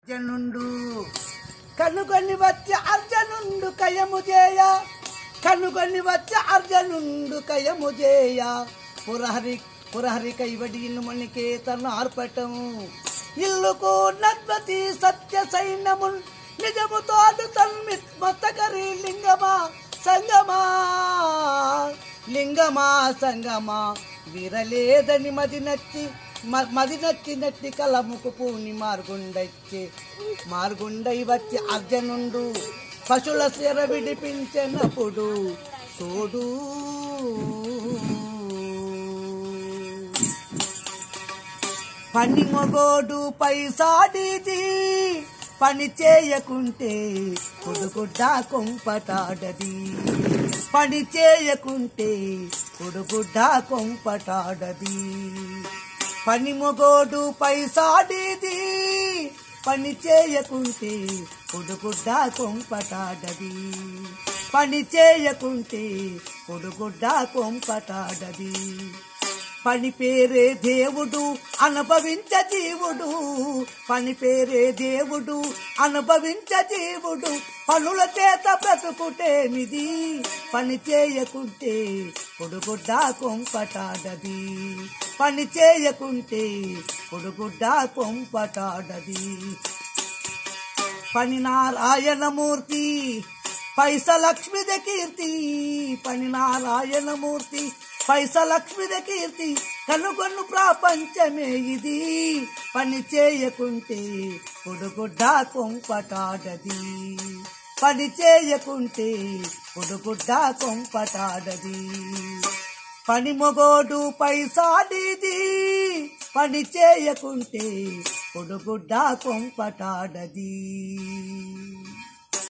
అర్జనుండు కనుగొని వచ్చి అర్జనుండు కయము చేయ కనుగొని వచ్చి అర్జనుండు కయము చేయ పురహరి పురహరి కైవడి ఇల్లు మణికే తన ఆర్పటము ఇల్లుకు నద్వతి సత్య సైన్యము నిజము తోడు తన్మిత్ మత్తకరి లింగమా సంగమా లింగమా సంగమా విరలేదని మది నచ్చి మ- మది నచ్చినట్టి కలముకు పూని మార్గుండొచ్చి మార్గుండై వచ్చి అర్జనుండు పశుల సిర విడిపించినప్పుడు చూడు పని మొగోడు పైసాడిది పని చేయకుంటే కొడుగుడ్డ కొంపటాడది పని చేయకుంటే కొడుగుడ్డ కొంపటాడది పని మొగోడు పైసాడిది పని చేయకుంటే కొడుగుడ్డ కొంపటాడది పని చేయకుంటే కొడుగుడ్డ కొంపటాడది పని పేరే దేవుడు అనుభవించ జీవుడు పని పేరే దేవుడు అనుభవించ జీవుడు పనుల చేత బ్రతుకుటేమిది పని చేయకుంటే కొడుగుడ్డ కొంపటాడది పని చేయకుంటే కొడుగుడ్డ కొంపటాడది పని నారాయణమూర్తి పైస లక్ష్మిద కీర్తి పని నారాయణమూర్తి పైస లక్ష్మిద కీర్తి కనుగొన్ను ప్రపంచమే ఇది పని చేయకుంటే కొడుగుడ్డ కొంపటాడది పని చేయకుంటే కొడుగుడ్డ కొంపటాడది పని మొగోడు పైసాడిది పని చేయకుంటే కొడుగుడ్డ కొంపటాడది